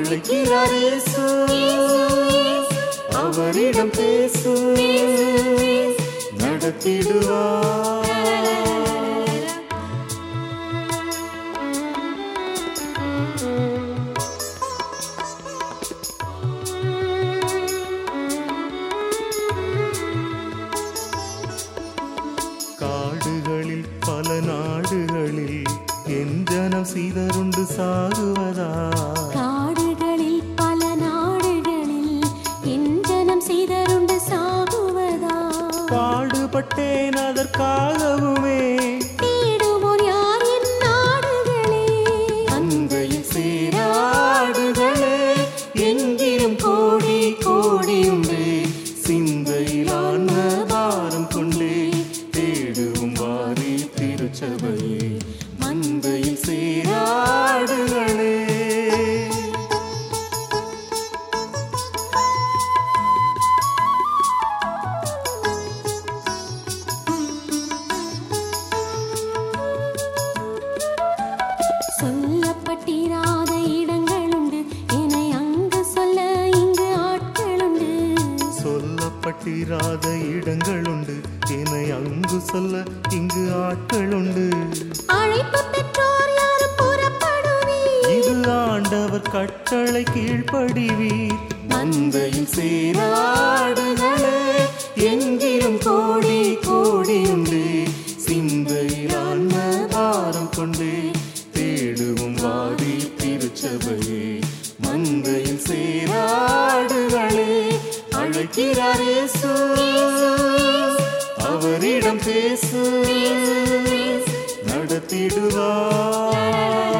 அழைக்கிறார் இயேசு அவரிடம் பேசு நடத்திடுவார் காடுகளில் பல நாடுகளில் என் ஜனம் சிதறுண்டு சாகுவதா காடுகளில் பல நாடுகளில் என் ஜனம் சிதறுண்டு சாகுவதா பாடுபட்டேன் அதற்காகவுமே தேடுவோர் யார் என் நாடுகளே அந்தையில் சேராடுகளே எங்கிலும் கோடி கோடியுண்டே சிந்தையில் ஆன்ம பாரம் கொண்டே தேடுவும் வாரி திருச்சபையே மந்தையில் சேராடுகளே சொல்லப்பட்டிராத இடங்களுண்டு என்னை அங்கு சொல்ல இங்கு ஆட்களுண்டு சொல்லப்பட்டிராத இடங்களுண்டு என்னை அங்கு சொல்ல இங்கு ஆட்களுண்டு அழைப்பு பெற்றோர் யாரும் புறப்படுவீர் இது ஆண்டவர் கட்டளை கீழ்ப்படிவீர் மந்தையில் சேராடுகளே எங்கிலும் கோடி கோடியுண்டே சிந்தையில் ஆன்ம பாரம் கொண்டே தேடுவும் வாடி திருச்சபையே மந்தையில் சேராடுகளே அழைக்கிறார் இயேசு அவரிடம் பேசு நடத்திடுவார்